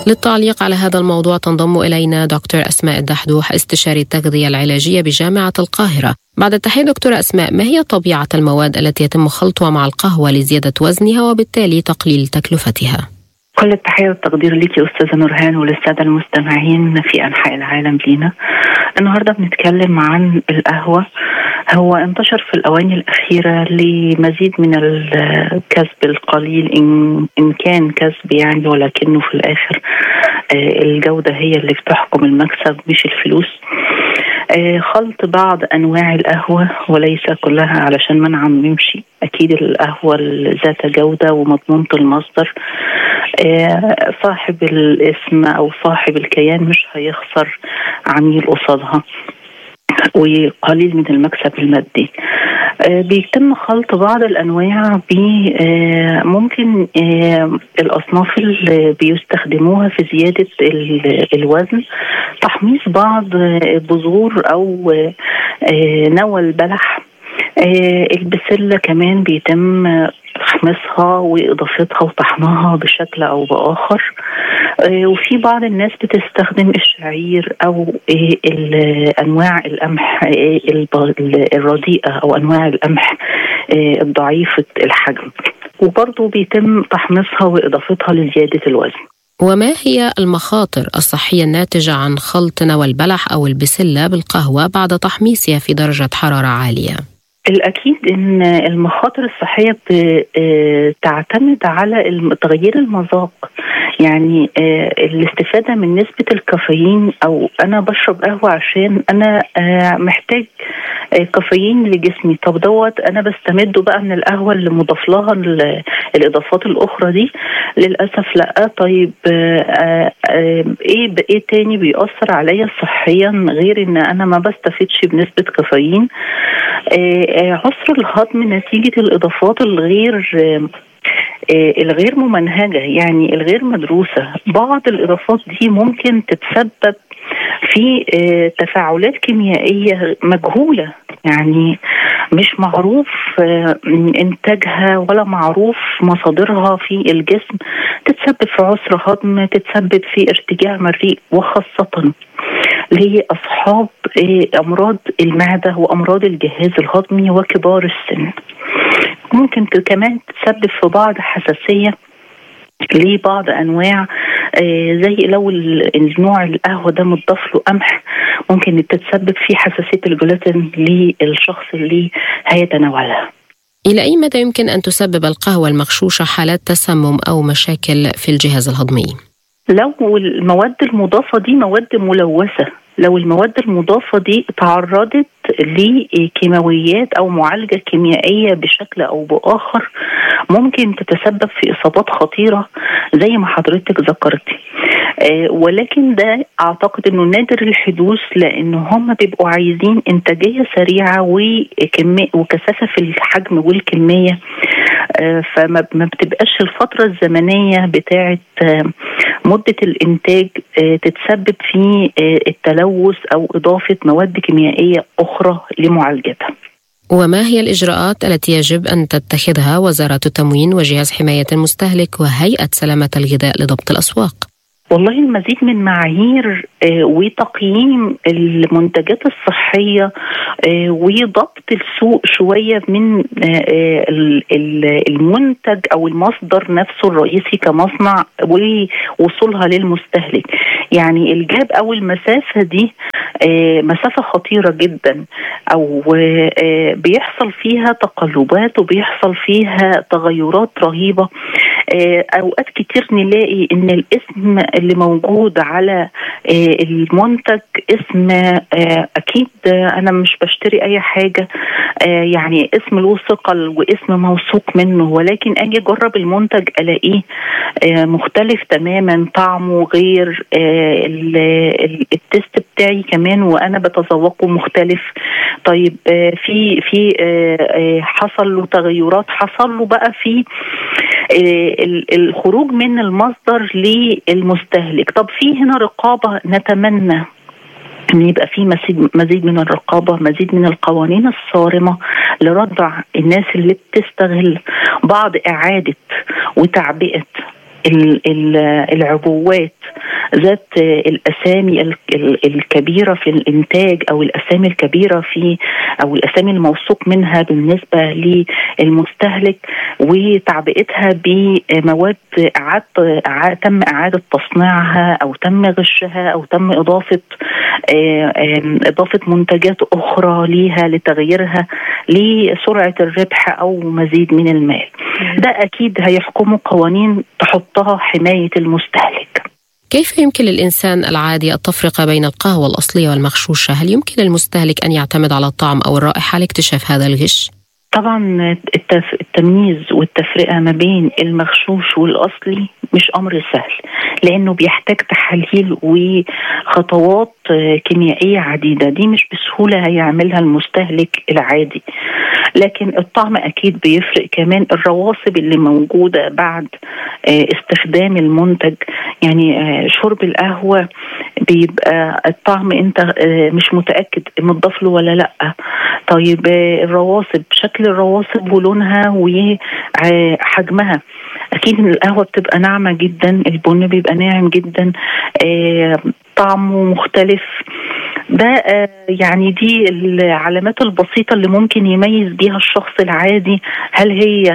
للتعليق على هذا الموضوع تنضم إلينا دكتور أسماء الدحدوح استشاري التغذية العلاجية بجامعة القاهرة بعد التحية دكتورة أسماء ما هي طبيعة المواد التي يتم خلطها مع القهوة لزيادة وزنها وبالتالي تقليل تكلفتها؟ كل التحية والتقدير ليك يا أستاذة نورهان وللسادة المستمعين في أنحاء العالم لينا النهاردة بنتكلم عن القهوة هو انتشر في الأواني الأخيرة لمزيد من الكسب القليل إن, إن كان كسب يعني ولكنه في الآخر آه، الجودة هي اللي بتحكم المكسب مش الفلوس آه، خلط بعض انواع القهوه وليس كلها علشان ما نعممش اكيد القهوه ذات جوده ومضمونه المصدر آه، صاحب الاسم او صاحب الكيان مش هيخسر عميل قصادها وقليل من المكسب المادي آه، بيتم خلط بعض الانواع ب آه، ممكن الاصناف اللي بيستخدموها في زياده الوزن تحميص بعض بذور او نوى البلح البسله كمان بيتم تحميصها واضافتها وطحنها بشكل او باخر آه، وفي بعض الناس بتستخدم الشعير او آه، انواع القمح آه، الرديئه او انواع القمح الضعيفه الحجم وبرضه بيتم تحميصها واضافتها لزياده الوزن وما هي المخاطر الصحية الناتجة عن خلط نوى البلح أو البسلة بالقهوة بعد تحميصها في درجة حرارة عالية؟ الأكيد إن المخاطر الصحية بتعتمد على تغيير المذاق يعني آه، الاستفادة من نسبة الكافيين أو أنا بشرب قهوة عشان أنا آه، محتاج آه، كافيين لجسمي طب دوت أنا بستمده بقى من القهوة اللي مضاف لها الإضافات الأخرى دي للأسف لا طيب إيه إيه تاني بيأثر عليا صحيا غير إن أنا ما بستفدش بنسبة كافيين عسر الهضم نتيجة الإضافات الغير آه، الغير ممنهجه يعني الغير مدروسه بعض الاضافات دي ممكن تتسبب في آه، تفاعلات كيميائيه مجهوله يعني مش معروف آه، انتاجها ولا معروف مصادرها في الجسم تتسبب في عسر هضم تتسبب في ارتجاع مريء وخاصه لاصحاب امراض المعده وامراض الجهاز الهضمي وكبار السن ممكن كمان تسبب في بعض حساسيه لبعض انواع آه زي لو النوع القهوه ده متضاف له قمح ممكن تتسبب في حساسيه الجلوتين للشخص اللي هيتناولها. الى اي مدى يمكن ان تسبب القهوه المغشوشه حالات تسمم او مشاكل في الجهاز الهضمي؟ لو المواد المضافه دي مواد ملوثه لو المواد المضافه دي تعرضت لكيماويات او معالجه كيميائيه بشكل او باخر ممكن تتسبب في اصابات خطيره زي ما حضرتك ذكرتي آه ولكن ده اعتقد انه نادر الحدوث لان هم بيبقوا عايزين انتاجيه سريعه وكميه وكثافه في الحجم والكميه آه فما بتبقاش الفتره الزمنيه بتاعه آه مده الانتاج آه تتسبب في آه التلوث او اضافه مواد كيميائيه اخرى لمعالجتها. وما هي الإجراءات التي يجب أن تتخذها وزارة التموين وجهاز حماية المستهلك وهيئة سلامة الغذاء لضبط الأسواق؟ والله المزيد من معايير آه، وتقييم المنتجات الصحية آه، وضبط السوق شوية من آه، المنتج أو المصدر نفسه الرئيسي كمصنع ووصولها للمستهلك يعني الجاب أو المسافة دي مسافة خطيرة جدا أو بيحصل فيها تقلبات وبيحصل فيها تغيرات رهيبة أوقات كتير نلاقي إن الاسم اللي موجود على آه، المنتج اسم آه، اكيد انا مش بشتري اي حاجه آه، يعني اسم له ثقل واسم موثوق منه ولكن اجي اجرب المنتج الاقيه مختلف تماما طعمه غير التست بتاعي كمان وانا بتذوقه مختلف طيب في في حصل له تغيرات حصل له بقى في الخروج من المصدر للمستهلك طب في هنا رقابه نتمنى ان يبقى في مزيد من الرقابه مزيد من القوانين الصارمه لردع الناس اللي بتستغل بعض اعاده وتعبئه العبوات ذات الاسامي الكبيره في الانتاج او الاسامي الكبيره في او الاسامي الموثوق منها بالنسبه للمستهلك وتعبئتها بمواد اعاده تم اعاده تصنيعها او تم غشها او تم اضافه اضافه منتجات اخرى ليها لتغييرها لسرعه الربح او مزيد من المال ده اكيد هيحكمه قوانين تحطها حمايه المستهلك كيف يمكن للإنسان العادي التفرقة بين القهوة الأصلية والمغشوشة؟ هل يمكن للمستهلك أن يعتمد على الطعم أو الرائحة لاكتشاف هذا الغش؟ طبعا التمييز والتفرقه ما بين المغشوش والاصلي مش امر سهل لانه بيحتاج تحاليل وخطوات كيميائيه عديده دي مش بسهوله هيعملها المستهلك العادي لكن الطعم اكيد بيفرق كمان الرواسب اللي موجوده بعد استخدام المنتج يعني شرب القهوه بيبقى الطعم انت مش متاكد متضاف له ولا لا طيب الرواسب شكل الرواسب ولونها وحجمها اكيد القهوه بتبقى ناعمه جدا البن بيبقى ناعم جدا طعمه مختلف ده يعني دي العلامات البسيطة اللي ممكن يميز بيها الشخص العادي هل هي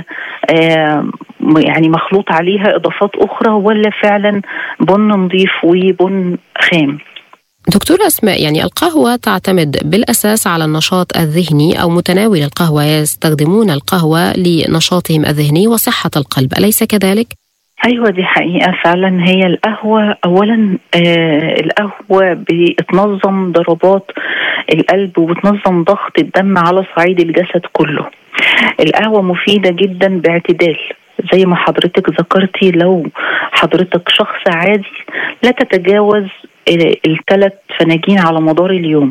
يعني مخلوط عليها إضافات أخرى ولا فعلا بن نظيف وبن خام دكتور أسماء يعني القهوة تعتمد بالأساس على النشاط الذهني أو متناول القهوة يستخدمون القهوة لنشاطهم الذهني وصحة القلب أليس كذلك؟ ايوه دي حقيقه فعلا هي القهوه اولا آه القهوه بتنظم ضربات القلب وبتنظم ضغط الدم على صعيد الجسد كله القهوه مفيده جدا باعتدال زي ما حضرتك ذكرتي لو حضرتك شخص عادي لا تتجاوز الثلاث فناجين على مدار اليوم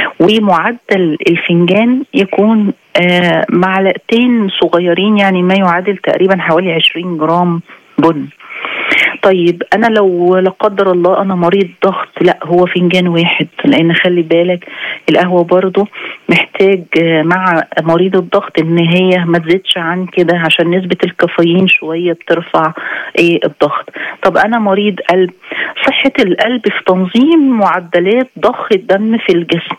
ومعدل الفنجان يكون آه معلقتين صغيرين يعني ما يعادل تقريبا حوالي 20 جرام بن طيب انا لو لا قدر الله انا مريض ضغط لا هو فنجان واحد لان خلي بالك القهوه برضو محتاج مع مريض الضغط ان هي ما تزيدش عن كده عشان نسبه الكافيين شويه بترفع ايه الضغط طب انا مريض قلب صحه القلب في تنظيم معدلات ضخ الدم في الجسم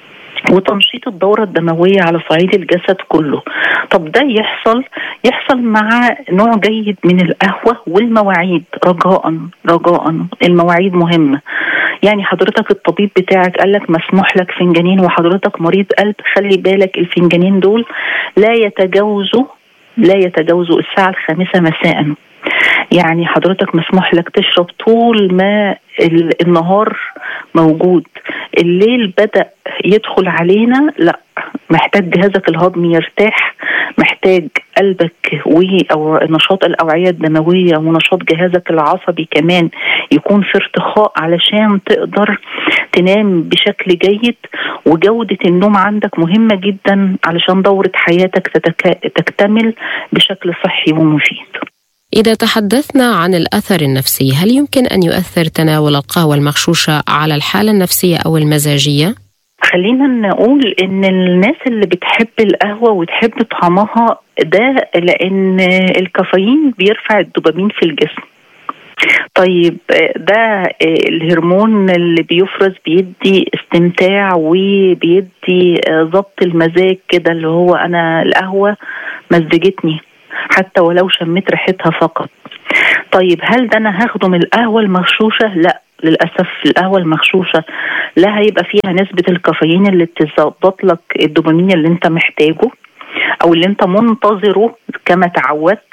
وتنشيط الدورة الدموية على صعيد الجسد كله طب ده يحصل يحصل مع نوع جيد من القهوة والمواعيد رجاء رجاء المواعيد مهمة يعني حضرتك الطبيب بتاعك قال لك مسموح لك فنجانين وحضرتك مريض قلب خلي بالك الفنجانين دول لا يتجاوزوا لا يتجاوزوا الساعة الخامسة مساء يعني حضرتك مسموح لك تشرب طول ما النهار موجود الليل بدأ يدخل علينا لا محتاج جهازك الهضمي يرتاح محتاج قلبك و او نشاط الاوعيه الدمويه ونشاط جهازك العصبي كمان يكون في ارتخاء علشان تقدر تنام بشكل جيد وجوده النوم عندك مهمه جدا علشان دوره حياتك تتك... تكتمل بشكل صحي ومفيد. إذا تحدثنا عن الأثر النفسي هل يمكن أن يؤثر تناول القهوة المغشوشة على الحالة النفسية أو المزاجية؟ خلينا نقول ان الناس اللي بتحب القهوه وتحب طعمها ده لان الكافيين بيرفع الدوبامين في الجسم طيب ده الهرمون اللي بيفرز بيدي استمتاع وبيدي ضبط المزاج كده اللي هو انا القهوه مزجتني حتى ولو شميت ريحتها فقط طيب هل ده انا هاخده من القهوه المغشوشه لا للاسف القهوه المغشوشه لا هيبقى فيها نسبه الكافيين اللي تظبط لك الدوبامين اللي انت محتاجه او اللي انت منتظره كما تعودت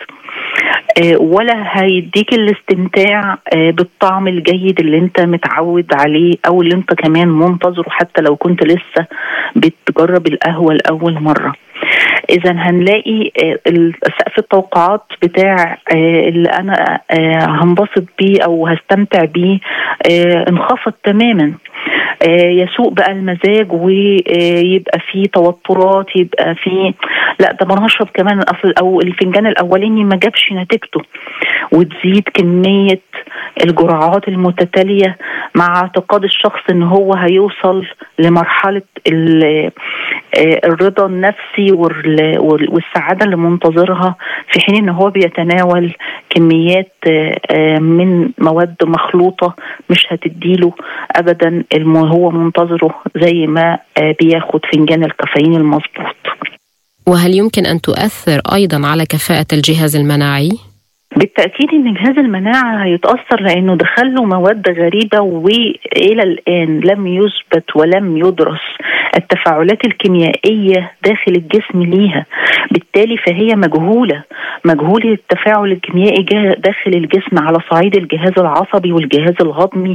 ولا هيديك الاستمتاع بالطعم الجيد اللي انت متعود عليه او اللي انت كمان منتظره حتى لو كنت لسه بتجرب القهوه لاول مره اذا هنلاقي سقف التوقعات بتاع اللي انا هنبسط بيه او هستمتع بيه انخفض تماما يسوق بقى المزاج ويبقى فيه توترات يبقى فيه لا ده انا هشرب كمان اصل او الفنجان الاولاني ما جابش نتيجته وتزيد كميه الجرعات المتتاليه مع اعتقاد الشخص ان هو هيوصل لمرحله الرضا النفسي والسعاده اللي منتظرها في حين ان هو بيتناول كميات من مواد مخلوطه مش هتديله ابدا هو منتظره زي ما بياخد فنجان الكافيين المظبوط وهل يمكن ان تؤثر ايضا على كفاءه الجهاز المناعي؟ بالتاكيد ان جهاز المناعه هيتاثر لانه دخل له مواد غريبه والى الان لم يثبت ولم يدرس التفاعلات الكيميائيه داخل الجسم ليها بالتالي فهي مجهوله مجهول التفاعل الكيميائي داخل الجسم على صعيد الجهاز العصبي والجهاز الهضمي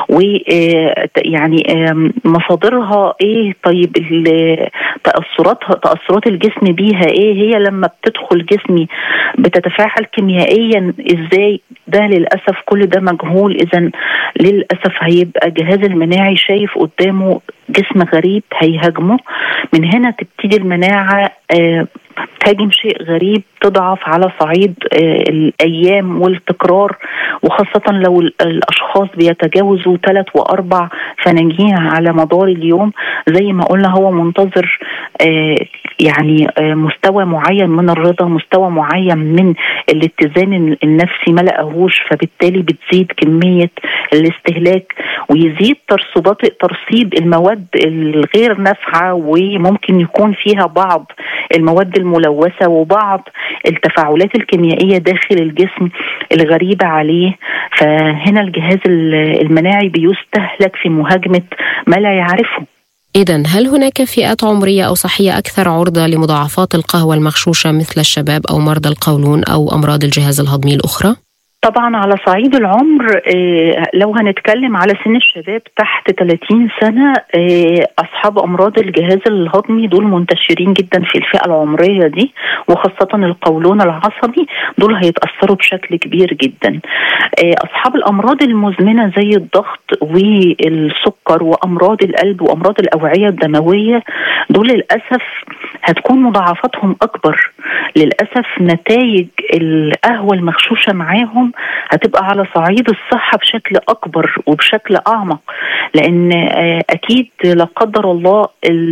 ويعني مصادرها ايه طيب تاثراتها تاثرات الجسم بيها ايه هي لما بتدخل جسمي بتتفاعل كيميائيا ازاي ده للاسف كل ده مجهول اذا للاسف هيبقى الجهاز المناعي شايف قدامه جسم غريب هيهاجمه من هنا تبتدي المناعه آه تهاجم شيء غريب تضعف على صعيد آه الايام والتكرار وخاصه لو الاشخاص بيتجاوزوا ثلاث واربع فناجين على مدار اليوم زي ما قلنا هو منتظر آه يعني آه مستوى معين من الرضا مستوى معين من الاتزان النفسي ما لقاهوش فبالتالي بتزيد كميه الاستهلاك ويزيد ترسبات ترسيب المواد الغير نافعه وممكن يكون فيها بعض المواد الملوثه وبعض التفاعلات الكيميائيه داخل الجسم الغريبه عليه فهنا الجهاز المناعي بيستهلك في مهاجمه ما لا يعرفه إذا هل هناك فئات عمرية أو صحية أكثر عرضة لمضاعفات القهوة المغشوشة مثل الشباب أو مرضى القولون أو أمراض الجهاز الهضمي الأخرى؟ طبعا على صعيد العمر لو هنتكلم على سن الشباب تحت 30 سنه اصحاب امراض الجهاز الهضمي دول منتشرين جدا في الفئه العمريه دي وخاصه القولون العصبي دول هيتاثروا بشكل كبير جدا اصحاب الامراض المزمنه زي الضغط والسكر وامراض القلب وامراض الاوعيه الدمويه دول للاسف هتكون مضاعفاتهم اكبر للاسف نتائج القهوه المغشوشه معاهم هتبقى على صعيد الصحه بشكل اكبر وبشكل اعمق لان اكيد لا قدر الله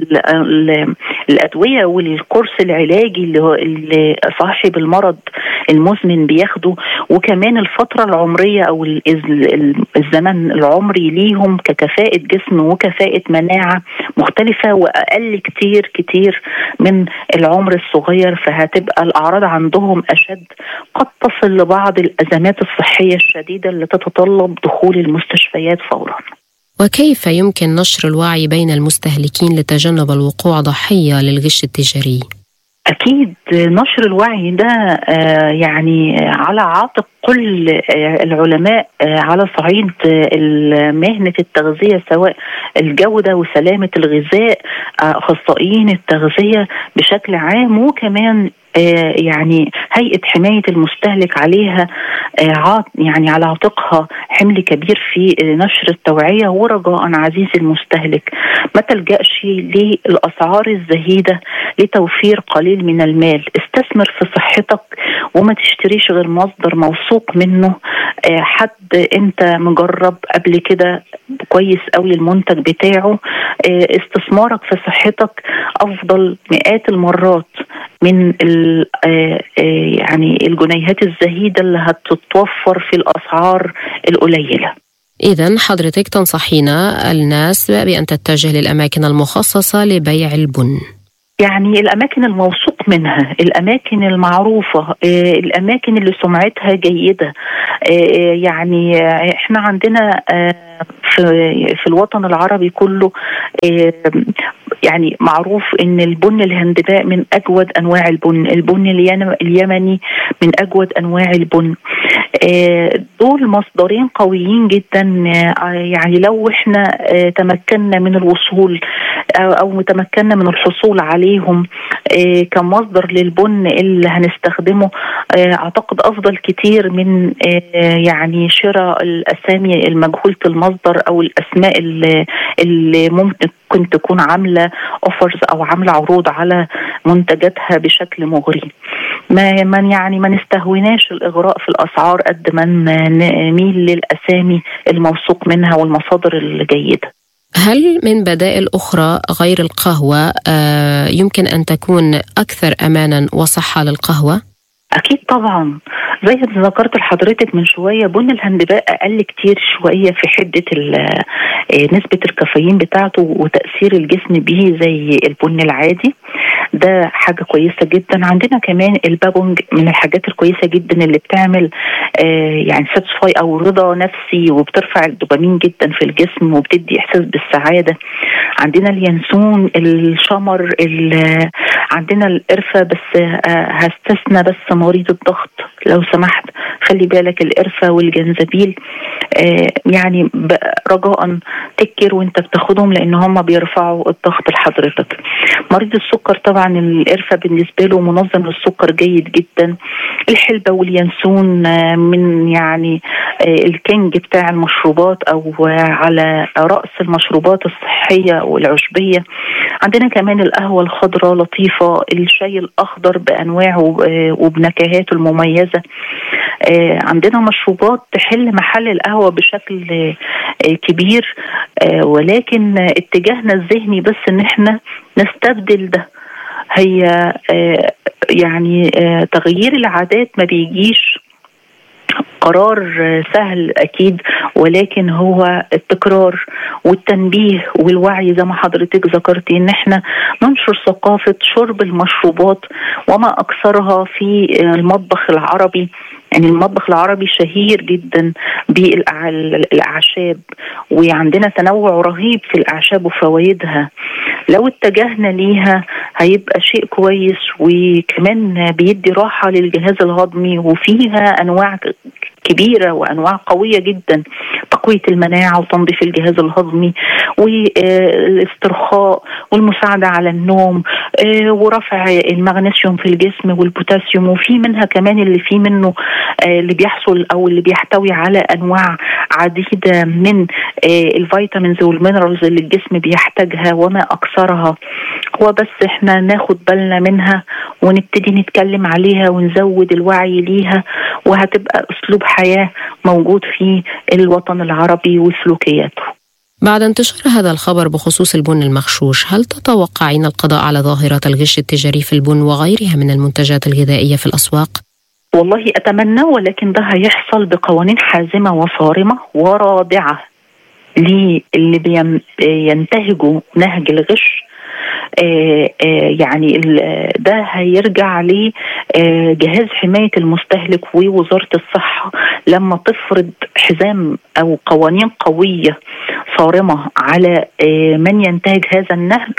الادويه والكورس العلاجي اللي صاحب المرض المزمن بياخده وكمان الفتره العمريه او الزمن العمري ليهم ككفاءه جسم وكفاءه مناعه مختلفه واقل كتير كتير من العمر الصغير فهتبقى الاعراض عندهم اشد قد تصل لبعض الازمات الصحيه الشديده اللي تتطلب دخول المستشفيات فورا. وكيف يمكن نشر الوعي بين المستهلكين لتجنب الوقوع ضحيه للغش التجاري؟ اكيد نشر الوعي ده يعني على عاتق كل العلماء على صعيد مهنه التغذيه سواء الجوده وسلامه الغذاء اخصائيين التغذيه بشكل عام وكمان يعني هيئه حمايه المستهلك عليها يعني على عاتقها حمل كبير في نشر التوعيه ورجاء عزيزي المستهلك ما تلجاش للاسعار الزهيده لتوفير قليل من المال استثمر في صحتك وما تشتريش غير مصدر موثوق منه حد انت مجرب قبل كده كويس قوي المنتج بتاعه استثمارك في صحتك افضل مئات المرات من يعني الجنيهات الزهيده اللي هتتوفر في الاسعار القليله إذا حضرتك تنصحينا الناس بأن تتجه للأماكن المخصصة لبيع البن يعني الاماكن الموثوق منها الاماكن المعروفه الاماكن اللي سمعتها جيده يعني احنا عندنا في في الوطن العربي كله يعني معروف ان البن الهندباء من اجود انواع البن البن اليمني من اجود انواع البن دول مصدرين قويين جدا يعني لو احنا تمكنا من الوصول او تمكنا من الحصول عليهم كمصدر للبن اللي هنستخدمه اعتقد افضل كتير من يعني شراء الاسامي المجهوله المصدر او الاسماء اللي, اللي ممكن ممكن تكون عامله اوفرز او عامله عروض على منتجاتها بشكل مغري ما من يعني ما نستهوناش الاغراء في الاسعار قد ما نميل للاسامي الموثوق منها والمصادر الجيده هل من بدائل اخرى غير القهوه آه، يمكن ان تكون اكثر امانا وصحه للقهوه؟ اكيد طبعا زي ما ذكرت لحضرتك من شويه بن الهندباء اقل كتير شويه في حده آه، نسبه الكافيين بتاعته وتاثير الجسم به زي البن العادي ده حاجه كويسه جدا عندنا كمان البابونج من الحاجات الكويسه جدا اللي بتعمل آه يعني ساتسفاي او رضا نفسي وبترفع الدوبامين جدا في الجسم وبتدي احساس بالسعاده عندنا اليانسون الشمر عندنا القرفه بس آه هستثنى بس مريض الضغط لو سمحت خلي بالك القرفه والجنزبيل آه يعني رجاء تكر وانت بتاخدهم لان هم بيرفعوا الضغط لحضرتك مريض السكر طبعا القرفه بالنسبه له منظم للسكر جيد جدا الحلبه واليانسون آه، من يعني آه، الكينج بتاع المشروبات او على راس المشروبات الصحيه والعشبيه عندنا كمان القهوه الخضراء لطيفه الشاي الاخضر بانواعه وبنكهاته المميزه عندنا مشروبات تحل محل القهوه بشكل كبير ولكن اتجاهنا الذهني بس ان احنا نستبدل ده هي آه، يعني آه، تغيير العادات ما بيجيش قرار سهل اكيد ولكن هو التكرار والتنبيه والوعي زي ما حضرتك ذكرتي ان احنا ننشر ثقافه شرب المشروبات وما اكثرها في المطبخ العربي يعني المطبخ العربي شهير جدا بالاعشاب وعندنا تنوع رهيب في الاعشاب وفوائدها لو اتجهنا ليها هيبقى شيء كويس وكمان بيدي راحه للجهاز الهضمي وفيها انواع كبيره وانواع قويه جدا تقويه المناعه وتنظيف الجهاز الهضمي والاسترخاء والمساعده على النوم آه، ورفع المغنيسيوم في الجسم والبوتاسيوم وفي منها كمان اللي فيه منه آه، اللي بيحصل او اللي بيحتوي على انواع عديده من آه، الفيتامينز والمينرالز اللي الجسم بيحتاجها وما اكثرها هو بس احنا ناخد بالنا منها ونبتدي نتكلم عليها ونزود الوعي ليها وهتبقى اسلوب حياه موجود في الوطن العربي وسلوكياته بعد انتشار هذا الخبر بخصوص البن المغشوش هل تتوقعين القضاء على ظاهرة الغش التجاري في البن وغيرها من المنتجات الغذائية في الأسواق؟ والله أتمنى ولكن ده هيحصل بقوانين حازمة وصارمة ورادعة للي بينتهجوا نهج الغش آه، آه، يعني ده هيرجع لجهاز آه، حماية المستهلك ووزارة الصحة لما تفرض حزام أو قوانين قوية صارمة على من ينتهج هذا النهج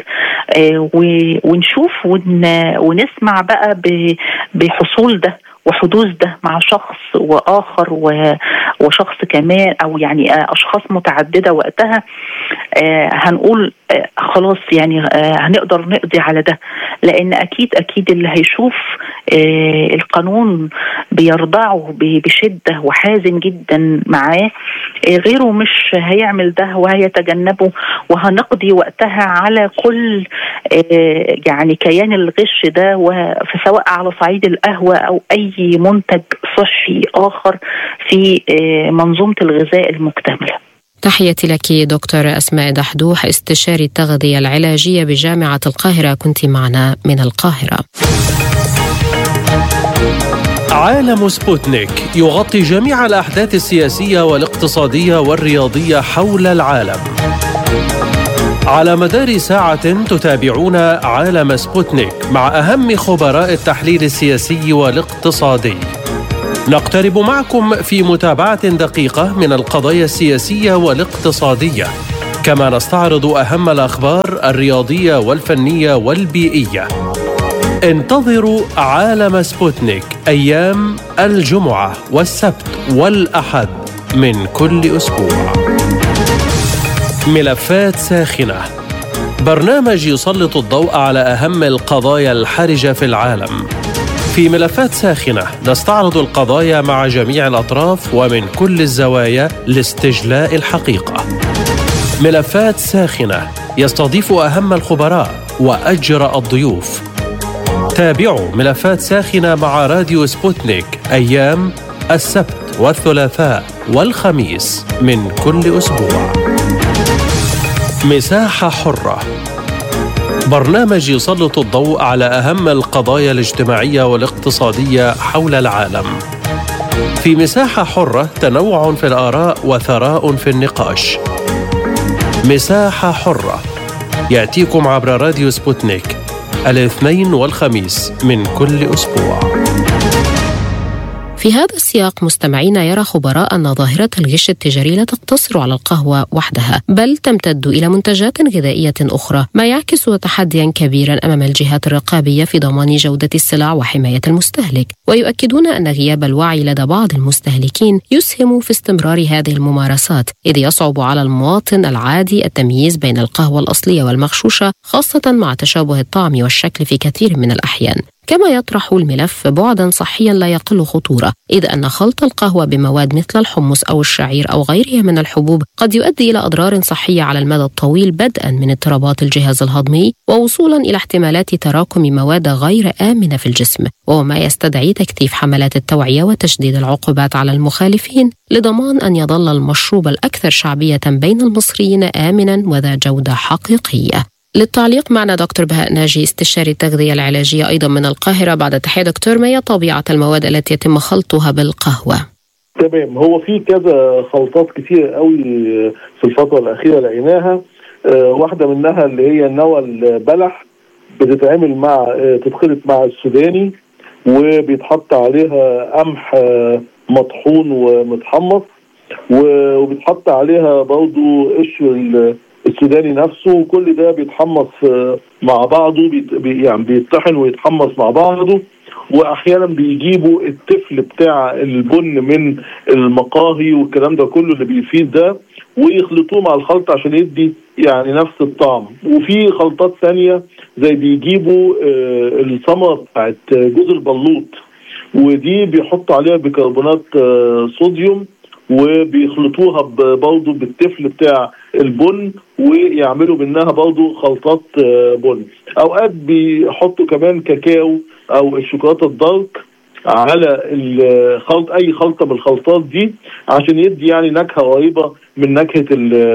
ونشوف ونسمع بقى بحصول ده وحدوث ده مع شخص واخر وشخص كمان او يعني اشخاص متعدده وقتها آه، هنقول آه، خلاص يعني آه، هنقدر نقضي على ده لان اكيد اكيد اللي هيشوف القانون بيرضعه بشده وحازم جدا معاه غيره مش هيعمل ده وهيتجنبه وهنقضي وقتها على كل يعني كيان الغش ده سواء على صعيد القهوه او اي منتج صحي اخر في منظومه الغذاء المكتمله تحياتي لك دكتور أسماء دحدوح استشاري التغذية العلاجية بجامعة القاهرة كنت معنا من القاهرة عالم سبوتنيك يغطي جميع الأحداث السياسية والاقتصادية والرياضية حول العالم على مدار ساعة تتابعون عالم سبوتنيك مع أهم خبراء التحليل السياسي والاقتصادي نقترب معكم في متابعه دقيقه من القضايا السياسيه والاقتصاديه كما نستعرض اهم الاخبار الرياضيه والفنيه والبيئيه انتظروا عالم سبوتنيك ايام الجمعه والسبت والاحد من كل اسبوع ملفات ساخنه برنامج يسلط الضوء على اهم القضايا الحرجه في العالم في ملفات ساخنة نستعرض القضايا مع جميع الأطراف ومن كل الزوايا لاستجلاء الحقيقة. ملفات ساخنة يستضيف أهم الخبراء وأجرأ الضيوف. تابعوا ملفات ساخنة مع راديو سبوتنيك أيام السبت والثلاثاء والخميس من كل أسبوع مساحة حرة برنامج يسلط الضوء على أهم القضايا الاجتماعية والاقتصادية حول العالم في مساحة حرة تنوع في الآراء وثراء في النقاش مساحة حرة يأتيكم عبر راديو سبوتنيك الاثنين والخميس من كل أسبوع في هذا السياق مستمعينا يرى خبراء أن ظاهرة الغش التجاري لا تقتصر على القهوة وحدها بل تمتد إلى منتجات غذائية أخرى ما يعكس تحديا كبيرا أمام الجهات الرقابية في ضمان جودة السلع وحماية المستهلك ويؤكدون أن غياب الوعي لدى بعض المستهلكين يسهم في استمرار هذه الممارسات إذ يصعب على المواطن العادي التمييز بين القهوة الأصلية والمغشوشة خاصة مع تشابه الطعم والشكل في كثير من الأحيان كما يطرح الملف بعدا صحيا لا يقل خطوره اذ ان خلط القهوه بمواد مثل الحمص او الشعير او غيرها من الحبوب قد يؤدي الى اضرار صحيه على المدى الطويل بدءا من اضطرابات الجهاز الهضمي ووصولا الى احتمالات تراكم مواد غير امنه في الجسم وهو ما يستدعي تكثيف حملات التوعيه وتشديد العقوبات على المخالفين لضمان ان يظل المشروب الاكثر شعبيه بين المصريين امنا وذا جوده حقيقيه للتعليق معنا دكتور بهاء ناجي استشاري التغذية العلاجية أيضا من القاهرة بعد تحية دكتور ما هي طبيعة المواد التي يتم خلطها بالقهوة؟ تمام هو في كذا خلطات كتير قوي في الفترة الأخيرة لقيناها آه، واحدة منها اللي هي نوى البلح بتتعمل مع آه، تتخلط مع السوداني وبيتحط عليها قمح آه، مطحون ومتحمص وبيتحط عليها برضو قشر السوداني نفسه وكل ده بيتحمص آه، مع بعضه بي يعني بيطحن ويتحمص مع بعضه واحيانا بيجيبوا التفل بتاع البن من المقاهي والكلام ده كله اللي بيفيد ده ويخلطوه مع الخلط عشان يدي يعني نفس الطعم وفي خلطات ثانيه زي بيجيبوا آه، الثمره بتاعت جوز البلوط ودي بيحطوا عليها بيكربونات آه، صوديوم وبيخلطوها برضه بالتفل بتاع البن ويعملوا منها برضه خلطات آه، بن اوقات بيحطوا كمان كاكاو او الشوكولاته الدارك على الخلط اي خلطه من الخلطات دي عشان يدي يعني نكهه قريبه من نكهه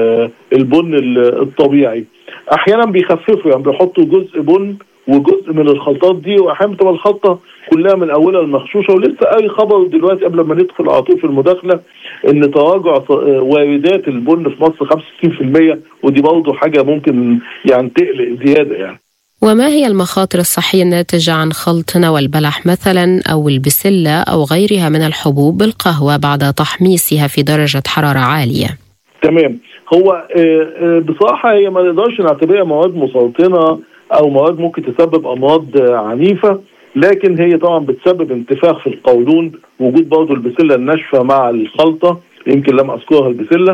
البن الطبيعي احيانا بيخففوا يعني بيحطوا جزء بن وجزء من الخلطات دي واحيانا بتبقى الخلطه كلها من اولها المغشوشه ولسه اي خبر دلوقتي قبل ما ندخل على طول في المداخله ان تراجع واردات البن في مصر 65% ودي برضه حاجه ممكن يعني تقلق زياده يعني وما هي المخاطر الصحية الناتجة عن خلط نوى البلح مثلا أو البسلة أو غيرها من الحبوب بالقهوة بعد تحميصها في درجة حرارة عالية؟ تمام هو آه، آه، بصراحة هي ما نقدرش نعتبرها مواد مسرطنة أو مواد ممكن تسبب أمراض عنيفة لكن هي طبعا بتسبب انتفاخ في القولون وجود برضه البسله الناشفه مع الخلطه يمكن لم اذكرها البسله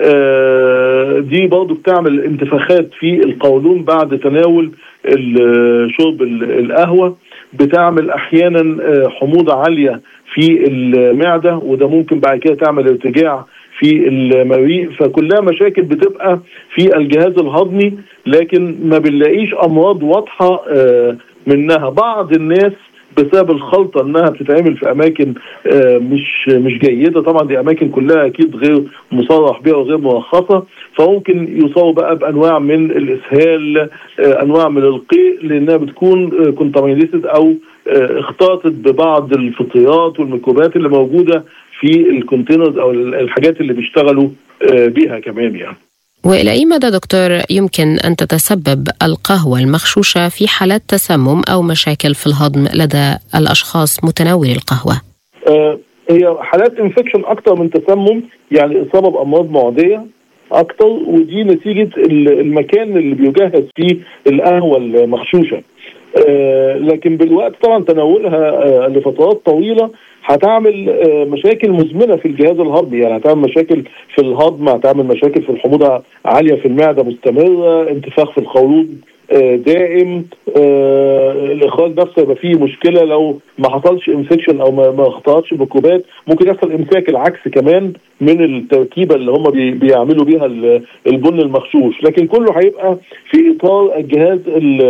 آه دي برضه بتعمل انتفاخات في القولون بعد تناول شرب القهوه بتعمل احيانا آه، حموضه عاليه في المعده وده ممكن بعد كده تعمل ارتجاع في المريء فكلها مشاكل بتبقى في الجهاز الهضمي لكن ما بنلاقيش امراض واضحه آه منها بعض الناس بسبب الخلطه انها بتتعمل في اماكن آه، مش مش جيده طبعا دي اماكن كلها اكيد غير مصرح بها وغير مرخصه فممكن يصابوا بقى بانواع من الاسهال آه، انواع من القيء لانها بتكون كونتامينيتد او آه، اختلطت ببعض الفطريات والميكروبات اللي موجوده في الكونتينرز او الحاجات اللي بيشتغلوا بيها كمان يعني والى اي مدى دكتور يمكن ان تتسبب القهوه المغشوشه في حالات تسمم او مشاكل في الهضم لدى الاشخاص متناولي القهوه؟ آه هي حالات انفكشن اكتر من تسمم يعني اصابه بامراض معديه اكتر ودي نتيجه المكان اللي بيجهز فيه القهوه المغشوشه. آه لكن بالوقت طبعا تناولها آه لفترات طويله هتعمل آه، مشاكل مزمنه في الجهاز الهضمي يعني هتعمل مشاكل في الهضم هتعمل مشاكل في الحموضه عاليه في المعده مستمره انتفاخ في القولون آه، دائم آه الاخراج نفسه يبقى فيه مشكله لو ما حصلش انفكشن او ما اختلطش ميكروبات ممكن يحصل امساك العكس كمان من التركيبه اللي هم بي بيعملوا بيها البن المغشوش لكن كله هيبقى في اطار الجهاز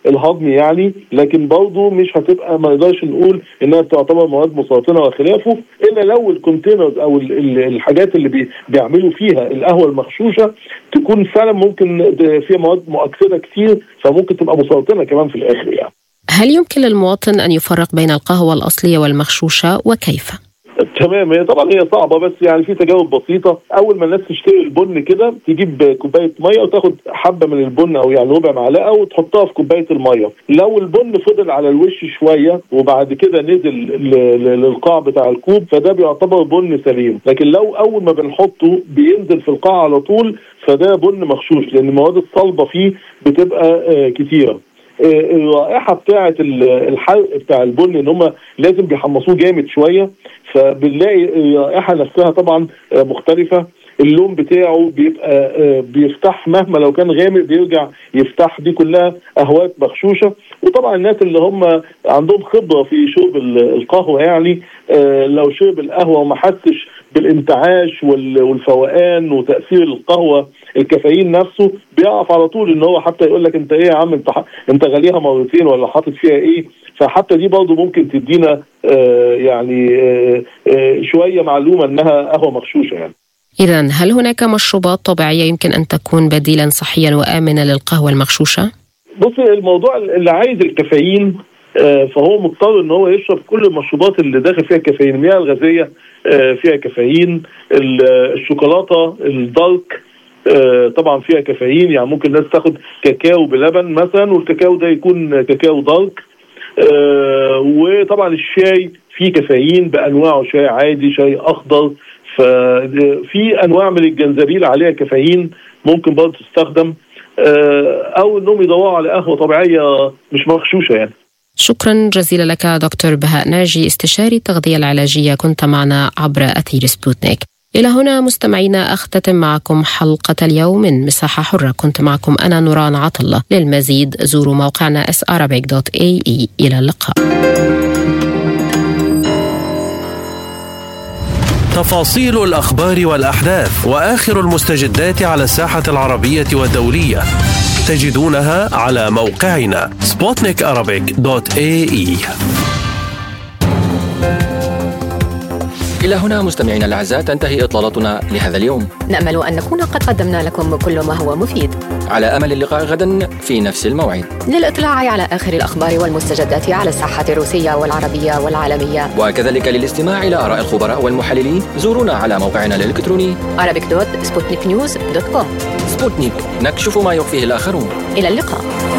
الهضمي يعني لكن برضه مش هتبقى ما نقدرش نقول انها تعتبر مواد مسرطنه وخلافه الا لو الكونتينرز او الحاجات اللي بي بيعملوا فيها القهوه المغشوشه تكون فعلا ممكن فيها مواد مؤكسده كتير فممكن تبقى مسرطنه كمان في الاخر يعني. هل يمكن للمواطن ان يفرق بين القهوه الاصليه والمغشوشه وكيف؟ تمام هي طبعا هي صعبه بس يعني في تجاوب بسيطه اول ما الناس تشتري البن كده تجيب كوبايه ميه وتاخد حبه من البن او يعني ربع معلقه وتحطها في كوبايه الميه لو البن فضل على الوش شويه وبعد كده نزل للقاع بتاع الكوب فده بيعتبر بن سليم لكن لو اول ما بنحطه بينزل في القاع على طول فده بن مغشوش لان المواد الصلبه فيه بتبقى كتيره الرائحه بتاعه الحرق بتاع البن ان هم لازم بيحمصوه جامد شويه فبنلاقي الرائحه نفسها طبعا مختلفه اللون بتاعه بيبقى بيفتح مهما لو كان غامق بيرجع يفتح دي كلها اهوات مغشوشه وطبعا الناس اللي هم عندهم خبره في شرب القهوه يعني لو شرب القهوه وما حسش بالانتعاش والفوقان وتاثير القهوه الكافيين نفسه بيقف على طول ان هو حتى يقول لك انت ايه يا عم انت انت غاليها مرتين ولا حاطط فيها ايه فحتى دي برضه ممكن تدينا آه يعني آه آه شويه معلومه انها قهوه مغشوشه يعني إذا هل هناك مشروبات طبيعية يمكن أن تكون بديلا صحيا وآمنا للقهوة المغشوشة؟ بص الموضوع اللي عايز الكافيين فهو مضطر ان هو يشرب كل المشروبات اللي داخل فيها كافيين المياه الغازيه فيها كافيين الشوكولاته الدارك طبعا فيها كافيين يعني ممكن الناس تاخد كاكاو بلبن مثلا والكاكاو ده يكون كاكاو دارك وطبعا الشاي فيه كافيين بانواعه شاي عادي شاي اخضر ففي انواع من الجنزبيل عليها كافيين ممكن برضه تستخدم او انهم يدوروا على قهوه طبيعيه مش مغشوشه يعني شكرا جزيلا لك دكتور بهاء ناجي استشاري التغذيه العلاجيه كنت معنا عبر اثير سبوتنيك إلى هنا مستمعينا أختتم معكم حلقة اليوم من مساحة حرة كنت معكم أنا نوران عطلة للمزيد زوروا موقعنا sarabic.ae إلى اللقاء تفاصيل الأخبار والأحداث وآخر المستجدات على الساحة العربية والدولية تجدونها على موقعنا sputnikarabic.ae إلى هنا مستمعينا الأعزاء تنتهي إطلالتنا لهذا اليوم نأمل أن نكون قد قدمنا لكم كل ما هو مفيد على أمل اللقاء غدا في نفس الموعد للاطلاع على آخر الأخبار والمستجدات على الساحة الروسية والعربية والعالمية وكذلك للاستماع إلى آراء الخبراء والمحللين زورونا على موقعنا الإلكتروني arabic.sputniknews.com سبوتنيك نكشف ما يخفيه الآخرون إلى اللقاء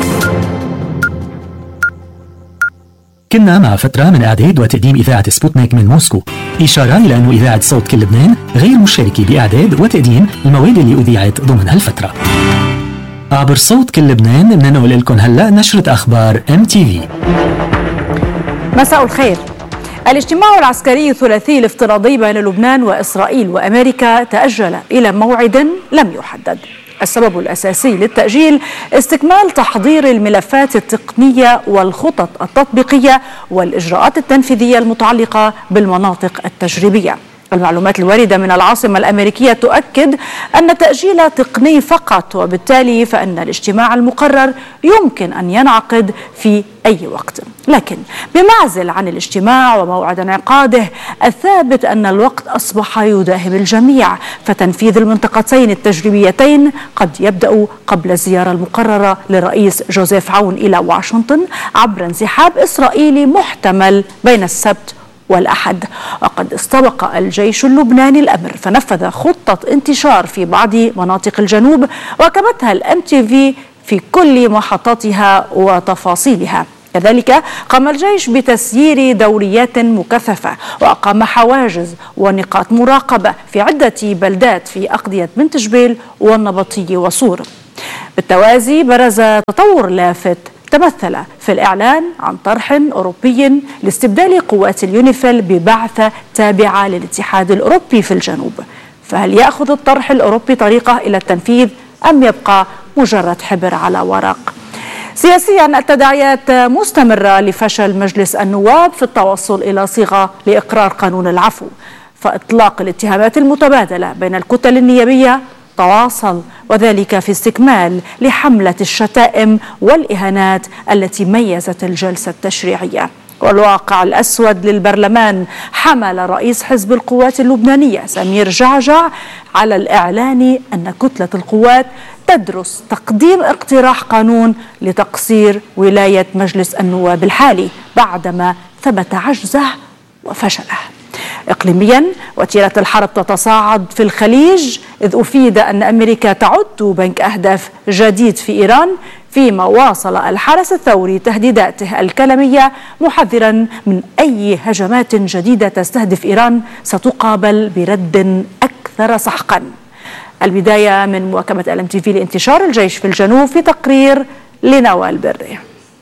كنا مع فترة من إعداد وتقديم إذاعة سبوتنيك من موسكو إشارة إلى أن إذاعة صوت كل لبنان غير مشاركة بإعداد وتقديم المواد اللي أذيعت ضمن هالفترة عبر صوت كل لبنان بننقل لكم هلأ نشرة أخبار ام تي في مساء الخير الاجتماع العسكري الثلاثي الافتراضي بين لبنان وإسرائيل وأمريكا تأجل إلى موعد لم يحدد السبب الأساسي للتأجيل استكمال تحضير الملفات التقنية والخطط التطبيقية والإجراءات التنفيذية المتعلقة بالمناطق التجريبية المعلومات الواردة من العاصمة الأمريكية تؤكد أن تأجيل تقني فقط وبالتالي فإن الاجتماع المقرر يمكن أن ينعقد في أي وقت لكن بمعزل عن الاجتماع وموعد انعقاده الثابت أن الوقت أصبح يداهم الجميع فتنفيذ المنطقتين التجريبيتين قد يبدأ قبل الزيارة المقررة للرئيس جوزيف عون إلى واشنطن عبر انسحاب إسرائيلي محتمل بين السبت والأحد وقد استبق الجيش اللبناني الأمر فنفذ خطة انتشار في بعض مناطق الجنوب وكبتها الام تي في في كل محطاتها وتفاصيلها كذلك قام الجيش بتسيير دوريات مكثفة وأقام حواجز ونقاط مراقبة في عدة بلدات في أقضية بنت جبيل والنبطية وصور بالتوازي برز تطور لافت تمثل في الإعلان عن طرح أوروبي لاستبدال قوات اليونيفيل ببعثة تابعة للاتحاد الأوروبي في الجنوب فهل يأخذ الطرح الأوروبي طريقه إلى التنفيذ أم يبقى مجرد حبر على ورق سياسيا التداعيات مستمرة لفشل مجلس النواب في التوصل إلى صيغة لإقرار قانون العفو فإطلاق الاتهامات المتبادلة بين الكتل النيابية تواصل وذلك في استكمال لحملة الشتائم والإهانات التي ميزت الجلسة التشريعية والواقع الأسود للبرلمان حمل رئيس حزب القوات اللبنانية سمير جعجع على الإعلان أن كتلة القوات تدرس تقديم اقتراح قانون لتقصير ولاية مجلس النواب الحالي بعدما ثبت عجزه وفشله إقليميا وتيرة الحرب تتصاعد في الخليج إذ أفيد أن أمريكا تعد بنك أهداف جديد في إيران فيما واصل الحرس الثوري تهديداته الكلامية محذرا من أي هجمات جديدة تستهدف إيران ستقابل برد أكثر سحقا البداية من مواكبة الام تي في لانتشار الجيش في الجنوب في تقرير لنوال بري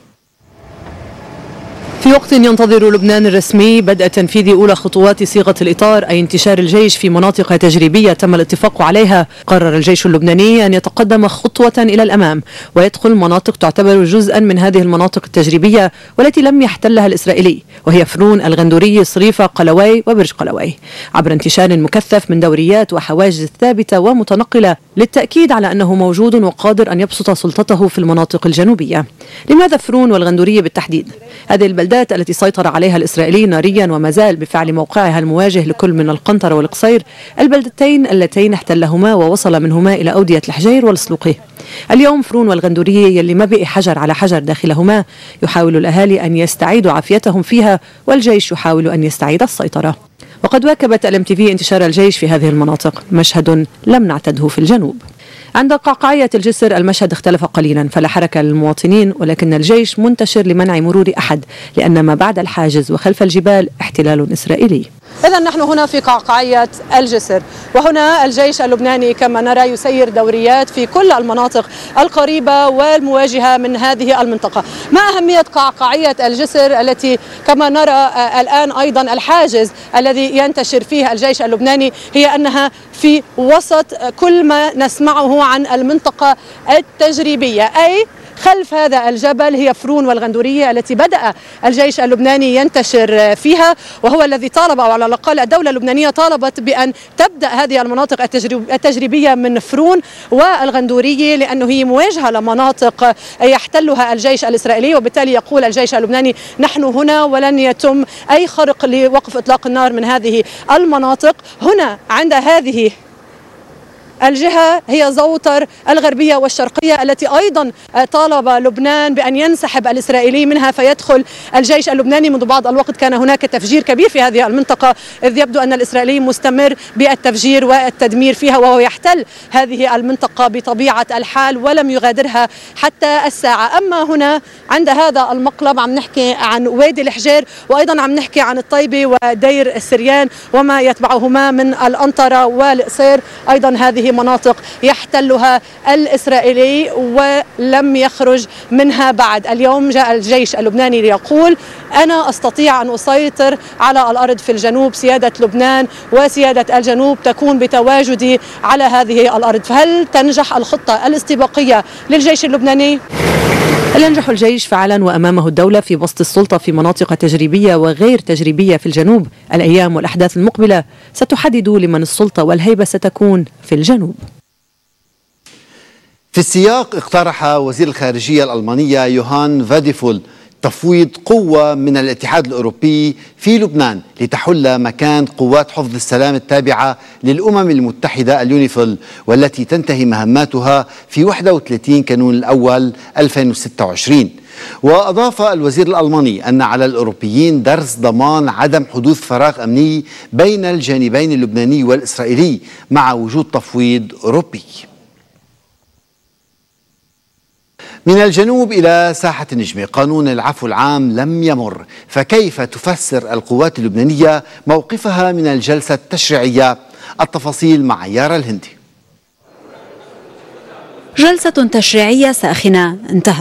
في وقت ينتظر لبنان الرسمي بدء تنفيذ أولى خطوات صيغة الإطار أي انتشار الجيش في مناطق تجريبية تم الاتفاق عليها قرر الجيش اللبناني أن يتقدم خطوة إلى الأمام ويدخل مناطق تعتبر جزءا من هذه المناطق التجريبية والتي لم يحتلها الإسرائيلي وهي فرون الغندوري صريفة قلوي وبرج قلوي عبر انتشار مكثف من دوريات وحواجز ثابتة ومتنقلة للتأكيد على أنه موجود وقادر أن يبسط سلطته في المناطق الجنوبية لماذا فرون والغندورية بالتحديد؟ هذه البلدات التي سيطر عليها الإسرائيلي ناريا وما زال بفعل موقعها المواجه لكل من القنطرة والقصير البلدتين اللتين احتلهما ووصل منهما إلى أودية الحجير والسلوقي اليوم فرون والغندورية يلي ما بقي حجر على حجر داخلهما يحاول الأهالي أن يستعيدوا عافيتهم فيها والجيش يحاول أن يستعيد السيطرة وقد واكبت الام تي في انتشار الجيش في هذه المناطق مشهد لم نعتده في الجنوب عند قعقاعية الجسر المشهد اختلف قليلا فلا حركة للمواطنين ولكن الجيش منتشر لمنع مرور أحد لأن ما بعد الحاجز وخلف الجبال احتلال إسرائيلي إذا نحن هنا في قعقاعية الجسر وهنا الجيش اللبناني كما نرى يسير دوريات في كل المناطق القريبة والمواجهة من هذه المنطقة ما أهمية قعقاعية الجسر التي كما نرى الآن أيضا الحاجز الذي ينتشر فيه الجيش اللبناني هي أنها في وسط كل ما نسمعه عن المنطقة التجريبية أي خلف هذا الجبل هي فرون والغندورية التي بدأ الجيش اللبناني ينتشر فيها وهو الذي طالب أو على الأقل الدولة اللبنانية طالبت بأن تبدأ هذه المناطق التجريبية من فرون والغندورية لأنه هي مواجهة لمناطق يحتلها الجيش الإسرائيلي وبالتالي يقول الجيش اللبناني نحن هنا ولن يتم أي خرق لوقف إطلاق النار من هذه المناطق هنا عند هذه الجهة هي زوطر الغربية والشرقية التي أيضا طالب لبنان بأن ينسحب الإسرائيلي منها فيدخل الجيش اللبناني منذ بعض الوقت كان هناك تفجير كبير في هذه المنطقة إذ يبدو أن الإسرائيلي مستمر بالتفجير والتدمير فيها وهو يحتل هذه المنطقة بطبيعة الحال ولم يغادرها حتى الساعة أما هنا عند هذا المقلب عم نحكي عن وادي الحجير وأيضا عم نحكي عن الطيبة ودير السريان وما يتبعهما من الأنطرة والقصير أيضا هذه مناطق يحتلها الإسرائيلي ولم يخرج منها بعد اليوم جاء الجيش اللبناني ليقول أنا أستطيع أن أسيطر على الأرض في الجنوب سيادة لبنان وسيادة الجنوب تكون بتواجدي على هذه الأرض فهل تنجح الخطة الاستباقية للجيش اللبناني؟ هل ينجح الجيش فعلا وامامه الدوله في بسط السلطه في مناطق تجريبيه وغير تجريبيه في الجنوب؟ الايام والاحداث المقبله ستحدد لمن السلطه والهيبه ستكون في الجنوب. في السياق اقترح وزير الخارجيه الالمانيه يوهان فاديفول تفويض قوة من الاتحاد الأوروبي في لبنان لتحل مكان قوات حفظ السلام التابعة للأمم المتحدة اليونيفيل والتي تنتهي مهماتها في 31 كانون الأول 2026 وأضاف الوزير الألماني أن على الأوروبيين درس ضمان عدم حدوث فراغ أمني بين الجانبين اللبناني والإسرائيلي مع وجود تفويض أوروبي من الجنوب إلى ساحة النجمة قانون العفو العام لم يمر فكيف تفسر القوات اللبنانية موقفها من الجلسة التشريعية التفاصيل مع يارا الهندي جلسة تشريعية ساخنة انتهت